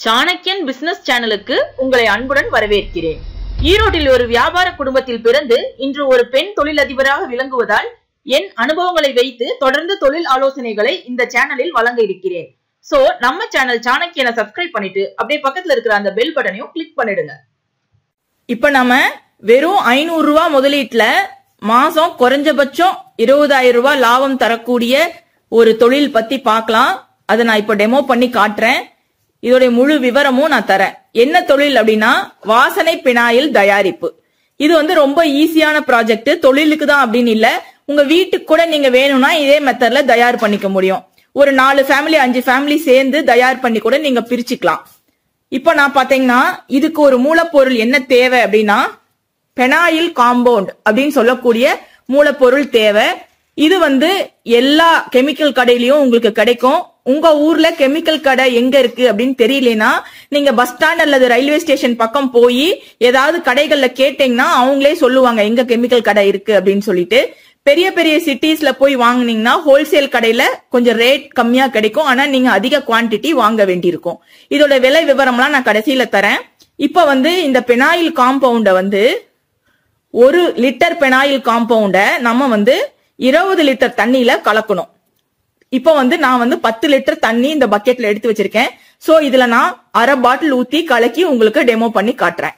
சாணக்கியன் business சேனலுக்கு உங்களை அன்புடன் வரவேற்கிறேன் ஈரோட்டில் ஒரு வியாபார குடும்பத்தில் பிறந்து இன்று ஒரு பெண் தொழிலதிபராக விளங்குவதால் என் அனுபவங்களை வைத்து தொடர்ந்து தொழில் ஆலோசனைகளை இந்த சேனலில் வழங்க இருக்கிறேன் சோ நம்ம சேனல் சாணக்கியனை சப்ஸ்கிரைப் பண்ணிட்டு அப்படியே பக்கத்துல இருக்கிற அந்த பெல் பட்டனையும் கிளிக் பண்ணிடுங்க இப்ப நம்ம வெறும் ஐநூறு ரூபாய் முதலீட்டுல மாசம் குறைஞ்சபட்சம் இருபதாயிரம் ரூபாய் லாபம் தரக்கூடிய ஒரு தொழில் பத்தி பார்க்கலாம் அதை நான் இப்ப டெமோ பண்ணி காட்டுறேன் இதோட முழு விவரமும் நான் தரேன் என்ன தொழில் அப்படின்னா வாசனை பினாயில் தயாரிப்பு இது வந்து ரொம்ப ஈஸியான ப்ராஜெக்ட் தொழிலுக்கு தான் அப்படின்னு இல்ல உங்க வீட்டுக்கு கூட நீங்க வேணும்னா இதே மெத்தட்ல தயார் பண்ணிக்க முடியும் ஒரு நாலு ஃபேமிலி அஞ்சு ஃபேமிலி சேர்ந்து தயார் பண்ணி கூட நீங்க பிரிச்சுக்கலாம் இப்போ நான் பாத்தீங்கன்னா இதுக்கு ஒரு மூலப்பொருள் என்ன தேவை அப்படின்னா பெனாயில் காம்பவுண்ட் அப்படின்னு சொல்லக்கூடிய மூலப்பொருள் தேவை இது வந்து எல்லா கெமிக்கல் கடையிலயும் உங்களுக்கு கிடைக்கும் உங்க ஊர்ல கெமிக்கல் கடை எங்க இருக்கு அப்படின்னு தெரியலனா நீங்க பஸ் ஸ்டாண்ட் அல்லது ரயில்வே ஸ்டேஷன் பக்கம் போய் ஏதாவது கடைகள்ல கேட்டீங்கன்னா அவங்களே சொல்லுவாங்க எங்க கெமிக்கல் கடை இருக்கு அப்படின்னு சொல்லிட்டு பெரிய பெரிய சிட்டிஸ்ல போய் வாங்குனீங்கன்னா ஹோல்சேல் கடையில கொஞ்சம் ரேட் கம்மியா கிடைக்கும் ஆனா நீங்க அதிக குவான்டிட்டி வாங்க வேண்டியிருக்கும் இதோட விலை விவரம்லாம் நான் கடைசியில தரேன் இப்ப வந்து இந்த பெனாயில் காம்பவுண்ட வந்து ஒரு லிட்டர் பெனாயில் காம்பவுண்ட நம்ம வந்து இருபது லிட்டர் தண்ணியில கலக்கணும் இப்போ வந்து நான் வந்து பத்து லிட்டர் தண்ணி இந்த பக்கெட்ல எடுத்து வச்சிருக்கேன் சோ இதுல நான் அரை பாட்டில் ஊத்தி கலக்கி உங்களுக்கு டெமோ பண்ணி காட்டுறேன்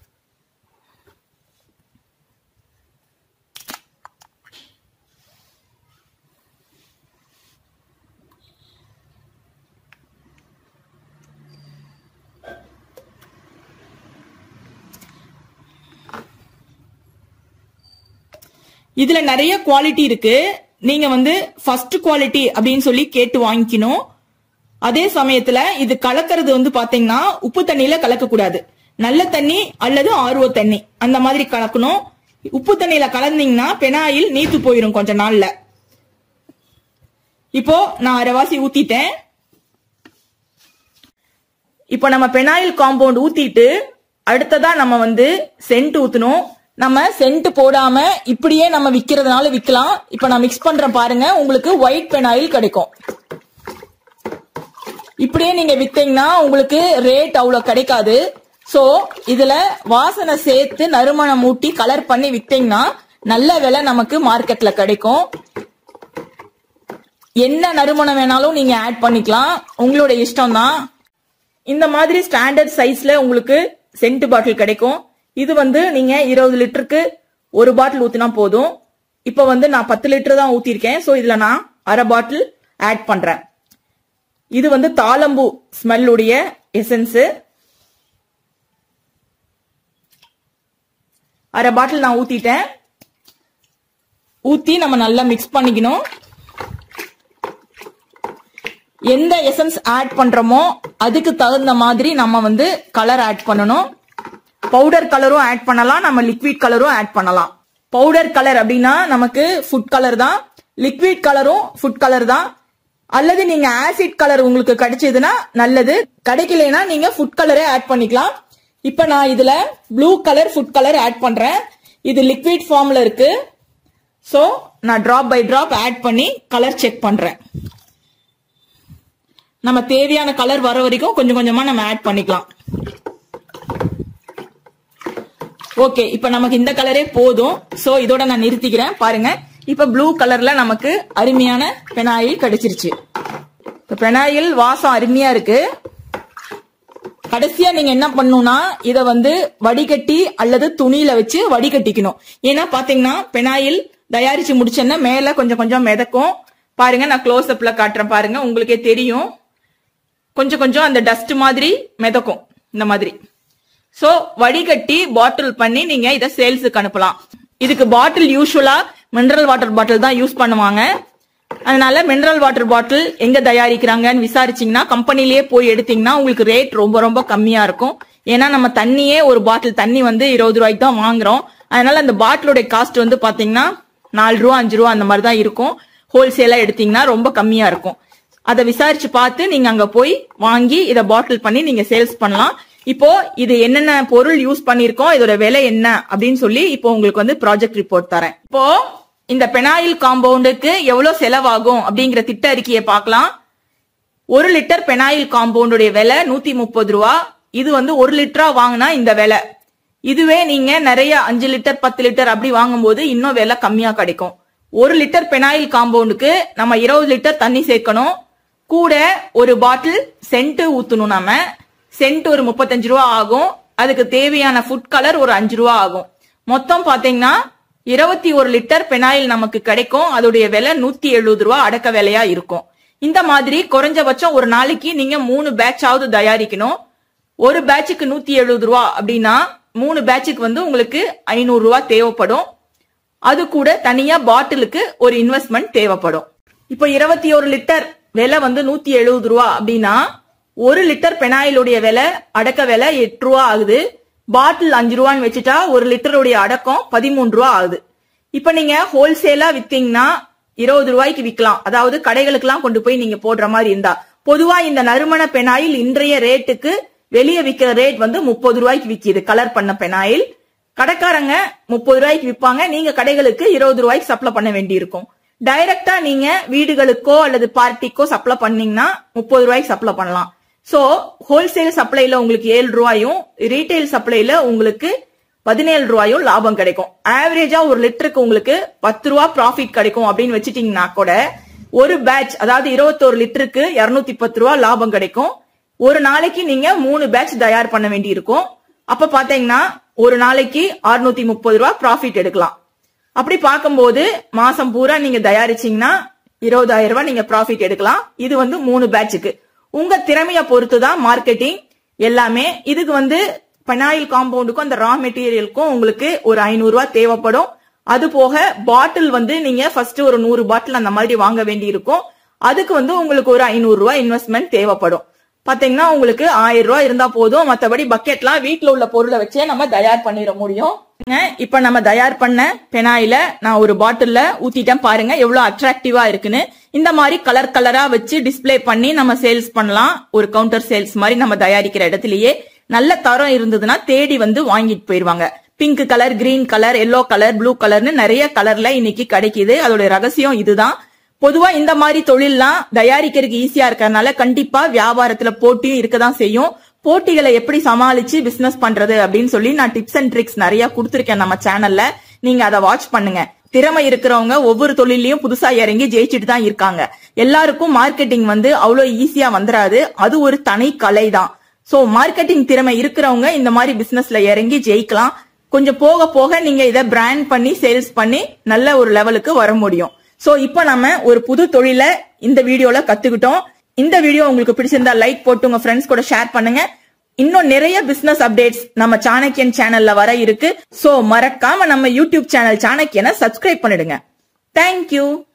இதுல நிறைய குவாலிட்டி இருக்கு நீங்க வந்து ஃபர்ஸ்ட் குவாலிட்டி அப்படின்னு சொல்லி கேட்டு வாங்கிக்கணும் அதே சமயத்துல இது கலக்கிறது வந்து பாத்தீங்கன்னா உப்பு தண்ணியில கலக்க கூடாது நல்ல தண்ணி அல்லது ஆர்வ தண்ணி அந்த மாதிரி கலக்கணும் உப்பு தண்ணியில கலந்தீங்கன்னா பெனாயில் நீத்து போயிடும் கொஞ்ச நாள்ல இப்போ நான் அரைவாசி ஊத்திட்டேன் இப்போ நம்ம பெனாயில் காம்பவுண்ட் ஊத்திட்டு அடுத்ததா நம்ம வந்து சென்ட் ஊத்தணும் நம்ம சென்ட் போடாம இப்படியே நம்ம விக்கிறதுனால விக்கலாம் இப்ப நான் மிக்ஸ் பண்றேன் பாருங்க உங்களுக்கு ஒயிட் பெனாயில் கிடைக்கும் இப்படியே நீங்க வித்தீங்கன்னா உங்களுக்கு ரேட் அவ்வளவு கிடைக்காது சோ இதுல வாசனை சேர்த்து நறுமணம் ஊட்டி கலர் பண்ணி வித்தீங்கன்னா நல்ல விலை நமக்கு மார்க்கெட்ல கிடைக்கும் என்ன நறுமணம் வேணாலும் நீங்க ஆட் பண்ணிக்கலாம் உங்களோட இஷ்டம் தான் இந்த மாதிரி ஸ்டாண்டர்ட் சைஸ்ல உங்களுக்கு சென்ட் பாட்டில் கிடைக்கும் இது வந்து நீங்க இருபது லிட்டருக்கு ஒரு பாட்டில் ஊத்தினா போதும் இப்ப வந்து நான் பத்து லிட்டர் தான் ஊத்திருக்கேன் சோ இதுல நான் அரை பாட்டில் ஆட் பண்றேன் இது வந்து தாளம்பூ ஸ்மெல்லுடைய எசன்ஸ் அரை பாட்டில் நான் ஊத்திட்டேன் ஊத்தி நம்ம நல்லா மிக்ஸ் பண்ணிக்கணும் எந்த எசன்ஸ் ஆட் பண்றோமோ அதுக்கு தகுந்த மாதிரி நம்ம வந்து கலர் ஆட் பண்ணணும் பவுடர் கலரும் ஆட் பண்ணலாம் நம்ம லிக்விட் கலரும் ஆட் பண்ணலாம் பவுடர் கலர் அப்படின்னா நமக்கு ஃபுட் கலர் தான் லிக்விட் கலரும் ஃபுட் கலர் தான் அல்லது நீங்க ஆசிட் கலர் உங்களுக்கு கிடைச்சதுன்னா நல்லது கிடைக்கலனா நீங்க ஃபுட் கலரே ஆட் பண்ணிக்கலாம் இப்ப நான் இதுல blue colour food colour add பண்றேன் இது லிக்விட் ஃபார்ம்ல இருக்கு சோ நான் டிராப் பை டிராப் ஆட் பண்ணி கலர் செக் பண்றேன் நம்ம தேவையான கலர் வர வரைக்கும் கொஞ்சம் கொஞ்சமா நம்ம ஆட் பண்ணிக்கலாம் ஓகே இப்ப நமக்கு இந்த கலரே போதும் சோ இதோட நான் நிறுத்திக்கிறேன் பாருங்க இப்ப ப்ளூ கலர்ல நமக்கு அருமையான பெனாயில் கிடைச்சிருச்சு பெனாயில் வாசம் அருமையா இருக்கு கடைசியா நீங்க என்ன பண்ணணும்னா இத வந்து வடிகட்டி அல்லது துணியில வச்சு வடிகட்டிக்கணும் ஏன்னா பாத்தீங்கன்னா பெனாயில் தயாரிச்சு முடிச்சேன்னா மேல கொஞ்சம் கொஞ்சம் மிதக்கும் பாருங்க நான் க்ளோஸ் அப்ல காட்டுறேன் பாருங்க உங்களுக்கே தெரியும் கொஞ்சம் கொஞ்சம் அந்த டஸ்ட் மாதிரி மிதக்கும் இந்த மாதிரி சோ வடிகட்டி பாட்டில் பண்ணி நீங்க இதை சேல்ஸுக்கு அனுப்பலாம் இதுக்கு பாட்டில் யூஸ்வலா மினரல் வாட்டர் பாட்டில் தான் யூஸ் பண்ணுவாங்க அதனால மினரல் வாட்டர் பாட்டில் எங்க தயாரிக்கிறாங்கன்னு விசாரிச்சீங்கன்னா கம்பெனிலேயே போய் எடுத்தீங்கன்னா உங்களுக்கு ரேட் ரொம்ப ரொம்ப கம்மியா இருக்கும் ஏன்னா நம்ம தண்ணியே ஒரு பாட்டில் தண்ணி வந்து இருபது ரூபாய்க்கு தான் வாங்குறோம் அதனால அந்த பாட்டிலோட காஸ்ட் வந்து பாத்தீங்கன்னா நாலு ரூபா அஞ்சு ரூபா அந்த மாதிரி தான் இருக்கும் ஹோல்சேலா எடுத்தீங்கன்னா ரொம்ப கம்மியா இருக்கும் அதை விசாரிச்சு பார்த்து நீங்க அங்க போய் வாங்கி இதை பாட்டில் பண்ணி நீங்க சேல்ஸ் பண்ணலாம் இப்போ இது என்னென்ன பொருள் யூஸ் பண்ணிருக்கோம் இதோட விலை என்ன அப்படின்னு சொல்லி இப்போ உங்களுக்கு வந்து ப்ராஜெக்ட் ரிப்போர்ட் தரேன் இப்போ இந்த பெனாயில் காம்பவுண்டுக்கு எவ்வளவு செலவாகும் அப்படிங்கிற திட்ட அறிக்கையை பார்க்கலாம் ஒரு லிட்டர் பெனாயில் காம்பவுண்டுடைய விலை நூத்தி முப்பது ரூபா இது வந்து ஒரு லிட்டரா வாங்கினா இந்த விலை இதுவே நீங்க நிறைய அஞ்சு லிட்டர் பத்து லிட்டர் அப்படி வாங்கும்போது இன்னும் விலை கம்மியா கிடைக்கும் ஒரு லிட்டர் பெனாயில் காம்பவுண்டுக்கு நம்ம இருபது லிட்டர் தண்ணி சேர்க்கணும் கூட ஒரு பாட்டில் சென்ட் ஊத்தணும் நாம சென்ட் ஒரு முப்பத்தஞ்சு ரூபா ஆகும் அதுக்கு தேவையான ஃபுட் கலர் ஒரு அஞ்சு ரூபா ஆகும் மொத்தம் பாத்தீங்கன்னா இருபத்தி ஒரு லிட்டர் பெனாயில் நமக்கு கிடைக்கும் அதோடைய விலை நூத்தி எழுபது ரூபா அடக்க விலையா இருக்கும் இந்த மாதிரி குறைஞ்சபட்சம் ஒரு நாளைக்கு நீங்க மூணு பேட்சாவது தயாரிக்கணும் ஒரு பேட்சுக்கு நூத்தி எழுபது ரூபா அப்படின்னா மூணு பேட்சுக்கு வந்து உங்களுக்கு ஐநூறு ரூபா தேவைப்படும் அது கூட தனியா பாட்டிலுக்கு ஒரு இன்வெஸ்ட்மெண்ட் தேவைப்படும் இப்போ இருபத்தி ஒரு லிட்டர் விலை வந்து நூத்தி எழுபது ரூபா அப்படின்னா ஒரு லிட்டர் பெனாயிலுடைய விலை அடக்க விலை எட்டு ரூபா ஆகுது பாட்டில் அஞ்சு ரூபான்னு வச்சுட்டா ஒரு லிட்டருடைய அடக்கம் பதிமூணு ரூபா ஆகுது இப்ப நீங்க ஹோல்சேலா வித்தீங்கன்னா இருபது ரூபாய்க்கு விற்கலாம் அதாவது கடைகளுக்கெல்லாம் கொண்டு போய் நீங்க போடுற மாதிரி இருந்தா பொதுவா இந்த நறுமண பெனாயில் இன்றைய ரேட்டுக்கு வெளியே விக்கிற ரேட் வந்து முப்பது ரூபாய்க்கு விக்கிது கலர் பண்ண பெனாயில் கடைக்காரங்க முப்பது ரூபாய்க்கு விற்பாங்க நீங்க கடைகளுக்கு இருபது ரூபாய்க்கு சப்ளை பண்ண வேண்டி இருக்கும் டைரக்டா நீங்க வீடுகளுக்கோ அல்லது பார்ட்டிக்கோ சப்ளை பண்ணீங்கன்னா முப்பது ரூபாய்க்கு சப்ளை பண்ணலாம் சோ ஹோல்சேல் சப்ளைல உங்களுக்கு ஏழு ரூபாயும் ரீட்டைல் சப்ளைல உங்களுக்கு பதினேழு ரூபாயும் லாபம் கிடைக்கும் ஆவரேஜா ஒரு லிட்டருக்கு உங்களுக்கு பத்து ரூபா ப்ராஃபிட் கிடைக்கும் அப்படின்னு வச்சுட்டீங்கன்னா கூட ஒரு பேட்ச் அதாவது இருபத்தோரு லிட்டருக்கு இருநூத்தி பத்து ரூபா லாபம் கிடைக்கும் ஒரு நாளைக்கு நீங்க மூணு பேட்ச் தயார் பண்ண வேண்டி இருக்கும் அப்ப பாத்தீங்கன்னா ஒரு நாளைக்கு அறுநூத்தி முப்பது ரூபா ப்ராஃபிட் எடுக்கலாம் அப்படி பார்க்கும்போது மாசம் பூரா நீங்க தயாரிச்சீங்கன்னா இருபதாயிரம் ரூபாய் நீங்க ப்ராஃபிட் எடுக்கலாம் இது வந்து மூணு பேட்சுக்கு உங்க திறமைய பொறுத்து தான் மார்க்கெட்டிங் எல்லாமே இதுக்கு வந்து பெனாயில் காம்பவுண்டுக்கும் அந்த ரா மெட்டீரியலுக்கும் உங்களுக்கு ஒரு ஐநூறு ரூபாய் தேவைப்படும் அது போக பாட்டில் வந்து நீங்க ஃபர்ஸ்ட் ஒரு நூறு பாட்டில் அந்த மாதிரி வாங்க வேண்டி இருக்கும் அதுக்கு வந்து உங்களுக்கு ஒரு ஐநூறு ரூபாய் இன்வெஸ்ட்மெண்ட் தேவைப்படும் பாத்தீங்கன்னா உங்களுக்கு ஆயிரம் ரூபாய் இருந்தா போதும் மத்தபடி பக்கெட்லாம் வீட்ல உள்ள பொருளை வச்சே நம்ம தயார் பண்ணிட முடியும் இப்ப நம்ம தயார் பண்ண பெனாயில நான் ஒரு பாட்டில்ல ஊத்திட்டேன் பாருங்க எவ்வளவு அட்ராக்டிவா இருக்குன்னு இந்த மாதிரி கலர் கலரா வச்சு டிஸ்ப்ளே பண்ணி நம்ம சேல்ஸ் பண்ணலாம் ஒரு கவுண்டர் சேல்ஸ் மாதிரி நம்ம தயாரிக்கிற இடத்துலயே நல்ல தரம் இருந்ததுன்னா தேடி வந்து வாங்கிட்டு போயிருவாங்க pink colour green colour yellow colour blue கலர்னு நிறைய கலர்ல இன்னைக்கு கிடைக்குது அதோட ரகசியம் இதுதான் பொதுவா இந்த மாதிரி தொழில்லாம் தயாரிக்கிறதுக்கு ஈஸியா இருக்கறனால கண்டிப்பா வியாபாரத்துல போட்டியும் இருக்கதான் செய்யும் போட்டிகளை எப்படி சமாளிச்சு பிசினஸ் பண்றது அப்படின்னு சொல்லி நான் டிப்ஸ் அண்ட் ட்ரிக்ஸ் நிறைய கொடுத்துருக்கேன் நம்ம சேனல்ல நீங்க அதை வாட்ச் பண்ணுங்க திறமை இருக்கிறவங்க ஒவ்வொரு தொழிலையும் புதுசா இறங்கி ஜெயிச்சுட்டு தான் இருக்காங்க எல்லாருக்கும் மார்க்கெட்டிங் வந்து அவ்வளவு ஈஸியா வந்துராது அது ஒரு தனி கலை தான் சோ மார்க்கெட்டிங் திறமை இருக்கிறவங்க இந்த மாதிரி பிசினஸ்ல இறங்கி ஜெயிக்கலாம் கொஞ்சம் போக போக நீங்க இதை பிராண்ட் பண்ணி சேல்ஸ் பண்ணி நல்ல ஒரு லெவலுக்கு வர முடியும் சோ இப்போ நம்ம ஒரு புது தொழிலை இந்த வீடியோல கத்துக்கிட்டோம் இந்த வீடியோ உங்களுக்கு பிடிச்சிருந்தா லைக் போட்டு உங்க ஃப்ரெண்ட்ஸ் கூட ஷேர் பண்ணுங்க இன்னும் நிறைய பிசினஸ் அப்டேட்ஸ் நம்ம சாணக்கியன் சேனல்ல வர இருக்கு சோ மறக்காம நம்ம யூடியூப் சேனல் சாணக்கியனை சப்ஸ்கிரைப் பண்ணிடுங்க தேங்க்யூ